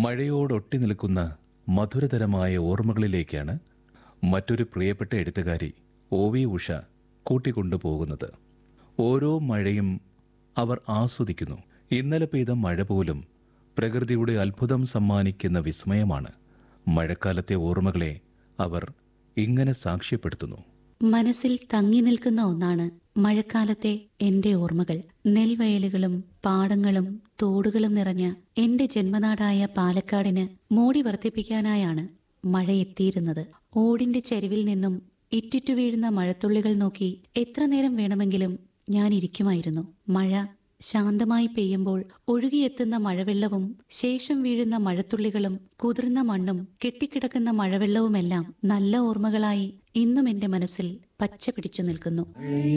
മഴയോടൊട്ടി നിൽക്കുന്ന മധുരതരമായ ഓർമ്മകളിലേക്കാണ് മറ്റൊരു പ്രിയപ്പെട്ട എഴുത്തുകാരി ഒ വി ഉഷ കൂട്ടിക്കൊണ്ടുപോകുന്നത് ഓരോ മഴയും അവർ ആസ്വദിക്കുന്നു ഇന്നലെ പെയ്ത മഴ പോലും പ്രകൃതിയുടെ അത്ഭുതം സമ്മാനിക്കുന്ന വിസ്മയമാണ് മഴക്കാലത്തെ ഓർമ്മകളെ അവർ ഇങ്ങനെ സാക്ഷ്യപ്പെടുത്തുന്നു മനസ്സിൽ തങ്ങി നിൽക്കുന്ന ഒന്നാണ് മഴക്കാലത്തെ എന്റെ ഓർമ്മകൾ നെൽവയലുകളും പാടങ്ങളും തോടുകളും നിറഞ്ഞ എന്റെ ജന്മനാടായ പാലക്കാടിന് മോടി വർദ്ധിപ്പിക്കാനായാണ് മഴ എത്തിയിരുന്നത് ഓടിന്റെ ചരിവിൽ നിന്നും ഇറ്റിറ്റു വീഴുന്ന മഴത്തുള്ളികൾ നോക്കി എത്ര നേരം വേണമെങ്കിലും ഞാൻ ഇരിക്കുമായിരുന്നു മഴ ശാന്തമായി പെയ്യുമ്പോൾ ഒഴുകിയെത്തുന്ന മഴവെള്ളവും ശേഷം വീഴുന്ന മഴത്തുള്ളികളും കുതിർന്ന മണ്ണും കെട്ടിക്കിടക്കുന്ന മഴവെള്ളവുമെല്ലാം നല്ല ഓർമ്മകളായി ഇന്നും എന്റെ മനസ്സിൽ പച്ച പിടിച്ചു നിൽക്കുന്നു